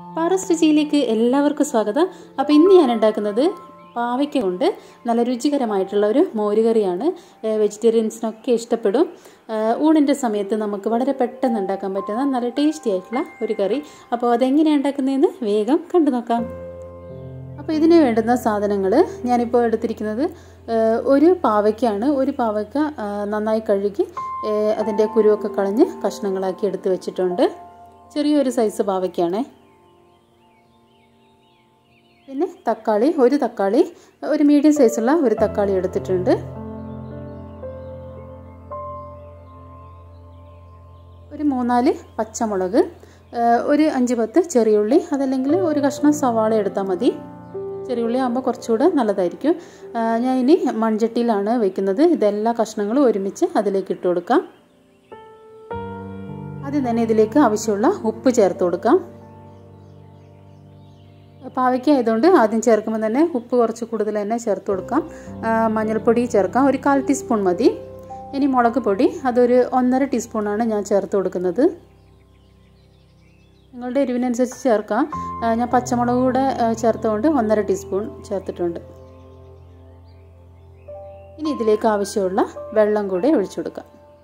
പാറസ് രുചിയിലേക്ക് എല്ലാവർക്കും സ്വാഗതം അപ്പോൾ ഇന്ന് ഞാൻ ഉണ്ടാക്കുന്നത് പാവയ്ക്ക കൊണ്ട് നല്ല രുചികരമായിട്ടുള്ള ഒരു മോരുകറിയാണ് വെജിറ്റേറിയൻസിനൊക്കെ ഇഷ്ടപ്പെടും ഏഹ് ഊണിൻ്റെ സമയത്ത് നമുക്ക് വളരെ പെട്ടെന്ന് ഉണ്ടാക്കാൻ പറ്റുന്ന നല്ല ടേസ്റ്റി ആയിട്ടുള്ള ഒരു കറി അപ്പോൾ അതെങ്ങനെയാണ് ഉണ്ടാക്കുന്നതെന്ന് വേഗം കണ്ടു നോക്കാം അപ്പോൾ ഇതിന് വേണ്ടുന്ന സാധനങ്ങൾ ഞാനിപ്പോൾ എടുത്തിരിക്കുന്നത് ഏഹ് ഒരു പാവയ്ക്കാണ് ഒരു പാവയ്ക്ക ഏഹ് നന്നായി കഴുകി ഏഹ് അതിൻ്റെ കുരുവൊക്കെ കളഞ്ഞ് കഷ്ണങ്ങളാക്കി എടുത്ത് വെച്ചിട്ടുണ്ട് ചെറിയൊരു സൈസ് പാവയ്ക്കാണേ പിന്നെ തക്കാളി ഒരു തക്കാളി ഒരു മീഡിയം സൈസുള്ള ഒരു തക്കാളി എടുത്തിട്ടുണ്ട് ഒരു മൂന്നാല് പച്ചമുളക് ഒരു അഞ്ച് പത്ത് ചെറിയുള്ളി അതല്ലെങ്കിൽ ഒരു കഷ്ണം സവാള എടുത്താൽ മതി ചെറിയുള്ളി ആകുമ്പോൾ കുറച്ചുകൂടെ നല്ലതായിരിക്കും ഞാൻ ഇനി മൺചട്ടിയിലാണ് വെക്കുന്നത് ഇതെല്ലാ കഷ്ണങ്ങളും ഒരുമിച്ച് അതിലേക്ക് ഇട്ട് കൊടുക്കാം ആദ്യം തന്നെ ഇതിലേക്ക് ആവശ്യമുള്ള ഉപ്പ് ചേർത്ത് കൊടുക്കാം പാവയ്ക്ക ആയതുകൊണ്ട് ആദ്യം ചേർക്കുമ്പോൾ തന്നെ ഉപ്പ് കുറച്ച് കൂടുതൽ തന്നെ ചേർത്ത് കൊടുക്കാം മഞ്ഞൾപ്പൊടി ചേർക്കാം ഒരു കാൽ ടീസ്പൂൺ മതി ഇനി മുളക് പൊടി അതൊരു ഒന്നര ടീസ്പൂണാണ് ഞാൻ ചേർത്ത് കൊടുക്കുന്നത് നിങ്ങളുടെ എരിവിനനുസരിച്ച് ചേർക്കാം ഞാൻ പച്ചമുളക് കൂടെ ചേർത്തുകൊണ്ട് ഒന്നര ടീസ്പൂൺ ചേർത്തിട്ടുണ്ട് ഇനി ഇതിലേക്ക് ആവശ്യമുള്ള വെള്ളം കൂടെ ഒഴിച്ചു കൊടുക്കാം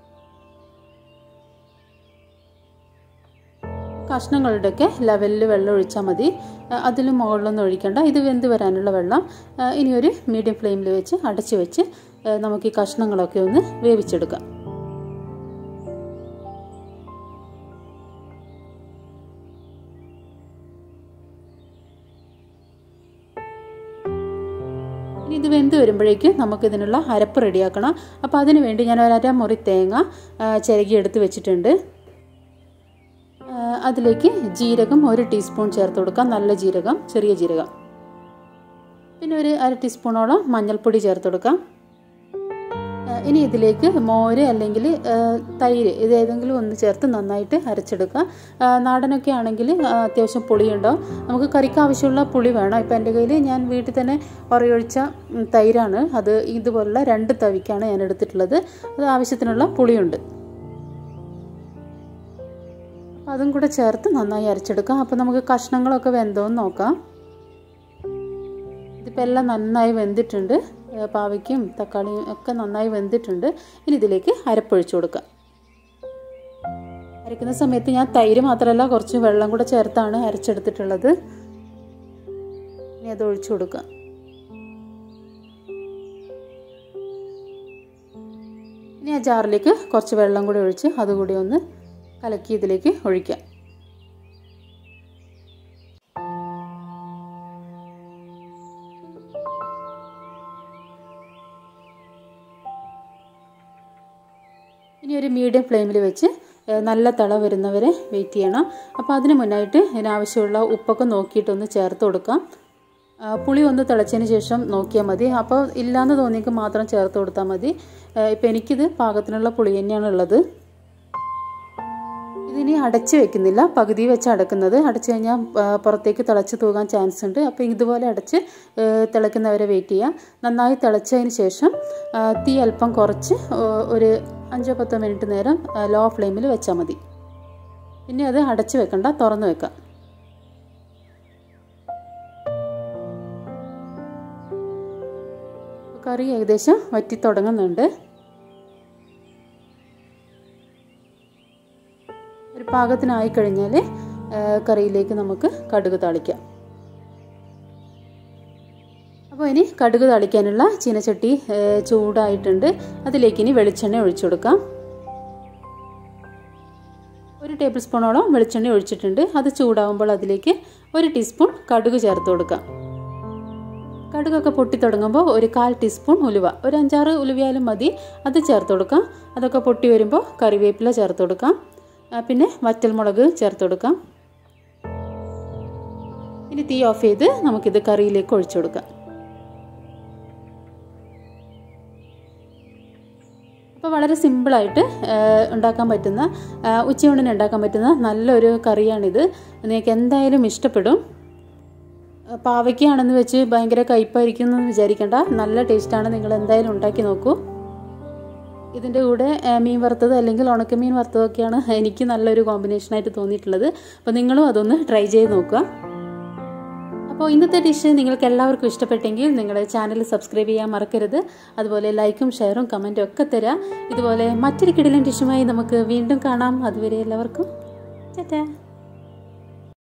കഷ്ണങ്ങളുടെയൊക്കെ ലെവലിൽ വെള്ളം ഒഴിച്ചാൽ മതി അതിലും മുകളിലൊന്നും ഒഴിക്കണ്ട ഇത് വെന്ത് വരാനുള്ള വെള്ളം ഇനി ഒരു മീഡിയം ഫ്ലെയിമിൽ വെച്ച് അടച്ചു വെച്ച് നമുക്ക് ഈ കഷ്ണങ്ങളൊക്കെ ഒന്ന് വേവിച്ചെടുക്കാം ഇനി ഇത് വെന്ത് വരുമ്പോഴേക്കും നമുക്കിതിനുള്ള അരപ്പ് റെഡിയാക്കണം അപ്പോൾ അതിന് വേണ്ടി ഞാൻ ഒരു അരമുറി തേങ്ങ ചിരകി എടുത്ത് വെച്ചിട്ടുണ്ട് അതിലേക്ക് ജീരകം ഒരു ടീസ്പൂൺ ചേർത്ത് കൊടുക്കാം നല്ല ജീരകം ചെറിയ ജീരകം പിന്നെ ഒരു അര ടീസ്പൂണോളം മഞ്ഞൾപ്പൊടി ചേർത്ത് കൊടുക്കാം ഇനി ഇതിലേക്ക് മോര് അല്ലെങ്കിൽ തൈര് ഇത് ഏതെങ്കിലും ഒന്ന് ചേർത്ത് നന്നായിട്ട് അരച്ചെടുക്കുക നാടനൊക്കെ ആണെങ്കിൽ അത്യാവശ്യം പുളിയുണ്ടാവും നമുക്ക് കറിക്ക് ആവശ്യമുള്ള പുളി വേണം ഇപ്പം എൻ്റെ കയ്യിൽ ഞാൻ വീട്ടിൽ തന്നെ ഉറയൊഴിച്ച തൈരാണ് അത് ഇതുപോലുള്ള രണ്ട് തവിക്കാണ് ഞാൻ എടുത്തിട്ടുള്ളത് അത് ആവശ്യത്തിനുള്ള പുളിയുണ്ട് അപ്പം അതും കൂടെ ചേർത്ത് നന്നായി അരച്ചെടുക്കാം അപ്പോൾ നമുക്ക് കഷ്ണങ്ങളൊക്കെ വെന്തോന്ന് നോക്കാം ഇതിപ്പോൾ എല്ലാം നന്നായി വെന്തിട്ടുണ്ട് പാവയ്ക്കും തക്കാളിയും ഒക്കെ നന്നായി വെന്തിട്ടുണ്ട് ഇനി ഇതിലേക്ക് അരപ്പൊഴിച്ചു കൊടുക്കാം അരക്കുന്ന സമയത്ത് ഞാൻ തൈര് മാത്രമല്ല കുറച്ച് വെള്ളം കൂടെ ചേർത്താണ് അരച്ചെടുത്തിട്ടുള്ളത് ഇനി അത് ഒഴിച്ചു കൊടുക്കാം ഇനി ആ ജാറിലേക്ക് കുറച്ച് വെള്ളം കൂടി ഒഴിച്ച് അതുകൂടി ഒന്ന് കലക്കി ഇതിലേക്ക് ഒഴിക്കാം ഇനി ഒരു മീഡിയം ഫ്ലെയിമിൽ വെച്ച് നല്ല തിള വരുന്നവരെ വെയിറ്റ് ചെയ്യണം അപ്പോൾ അതിന് മുന്നായിട്ട് ഇതിനാവശ്യമുള്ള ഉപ്പൊക്കെ നോക്കിയിട്ടൊന്ന് ചേർത്ത് കൊടുക്കാം പുളി ഒന്ന് തിളച്ചതിന് ശേഷം നോക്കിയാൽ മതി അപ്പോൾ ഇല്ലയെന്ന് തോന്നിയെങ്കിൽ മാത്രം ചേർത്ത് കൊടുത്താൽ മതി ഇപ്പോൾ എനിക്കിത് പാകത്തിനുള്ള പുളി തന്നെയാണ് ഉള്ളത് ഇതിനി അടച്ച് വെക്കുന്നില്ല പകുതി വെച്ച് അടക്കുന്നത് അടച്ചു കഴിഞ്ഞാൽ പുറത്തേക്ക് തിളച്ച് തൂകാൻ ചാൻസ് ഉണ്ട് അപ്പോൾ ഇതുപോലെ അടച്ച് തിളയ്ക്കുന്നവരെ വെയിറ്റ് ചെയ്യാം നന്നായി തിളച്ചതിന് ശേഷം തീ അല്പം കുറച്ച് ഒരു അഞ്ചോ പത്തോ മിനിറ്റ് നേരം ലോ ഫ്ലെയിമിൽ വെച്ചാൽ മതി പിന്നെ അത് അടച്ച് വെക്കണ്ട തുറന്ന് വെക്കാം കറി ഏകദേശം വറ്റി തുടങ്ങുന്നുണ്ട് ഒരു പാകത്തിനായി കഴിഞ്ഞാൽ കറിയിലേക്ക് നമുക്ക് കടുക് താളിക്കാം അപ്പോൾ ഇനി കടുക് താളിക്കാനുള്ള ചീനച്ചട്ടി ചൂടായിട്ടുണ്ട് അതിലേക്ക് ഇനി വെളിച്ചെണ്ണ ഒഴിച്ചു കൊടുക്കാം ഒരു ടേബിൾ സ്പൂണോളം വെളിച്ചെണ്ണ ഒഴിച്ചിട്ടുണ്ട് അത് ചൂടാവുമ്പോൾ അതിലേക്ക് ഒരു ടീസ്പൂൺ കടുക് ചേർത്ത് കൊടുക്കാം കടുകൊക്കെ പൊട്ടി തുടങ്ങുമ്പോൾ ഒരു കാൽ ടീസ്പൂൺ ഉലുവ ഒരു അഞ്ചാറ് ഉലുവയാലും മതി അത് ചേർത്ത് കൊടുക്കാം അതൊക്കെ പൊട്ടി വരുമ്പോൾ കറിവേപ്പില ചേർത്ത് കൊടുക്കാം പിന്നെ വറ്റൽമുളക് ചേർത്ത് കൊടുക്കാം ഇനി തീ ഓഫ് ചെയ്ത് നമുക്കിത് കറിയിലേക്ക് ഒഴിച്ചു കൊടുക്കാം അപ്പോൾ വളരെ സിമ്പിളായിട്ട് ഉണ്ടാക്കാൻ പറ്റുന്ന ഉച്ചയൂണിന് ഉണ്ടാക്കാൻ പറ്റുന്ന നല്ലൊരു കറിയാണിത് നിങ്ങൾക്ക് എന്തായാലും ഇഷ്ടപ്പെടും പാവയ്ക്കാണെന്ന് വെച്ച് ഭയങ്കര കയ്പായിരിക്കും എന്ന് വിചാരിക്കേണ്ട നല്ല ടേസ്റ്റാണ് നിങ്ങൾ എന്തായാലും ഉണ്ടാക്കി നോക്കൂ ഇതിൻ്റെ കൂടെ ഏഹ്, മീൻ വറുത്തത് അല്ലെങ്കിൽ ഉണക്കമീൻ വറുത്തതൊക്കെയാണ് എനിക്ക് നല്ലൊരു കോമ്പിനേഷനായിട്ട് തോന്നിയിട്ടുള്ളത് അപ്പോൾ നിങ്ങളും അതൊന്ന് ട്രൈ ചെയ്ത് നോക്കുക അപ്പോൾ ഇന്നത്തെ ഡിഷ് നിങ്ങൾക്ക് എല്ലാവർക്കും ഇഷ്ടപ്പെട്ടെങ്കിൽ നിങ്ങളുടെ ചാനൽ സബ്സ്ക്രൈബ് ചെയ്യാൻ മറക്കരുത് അതുപോലെ ലൈക്കും ഷെയറും കമൻറ്റും ഒക്കെ തരാം ഇതുപോലെ മറ്റൊരു കിടിലൻ ഡിഷുമായി നമുക്ക് വീണ്ടും കാണാം അതുവരെ എല്ലാവർക്കും ചേട്ടാ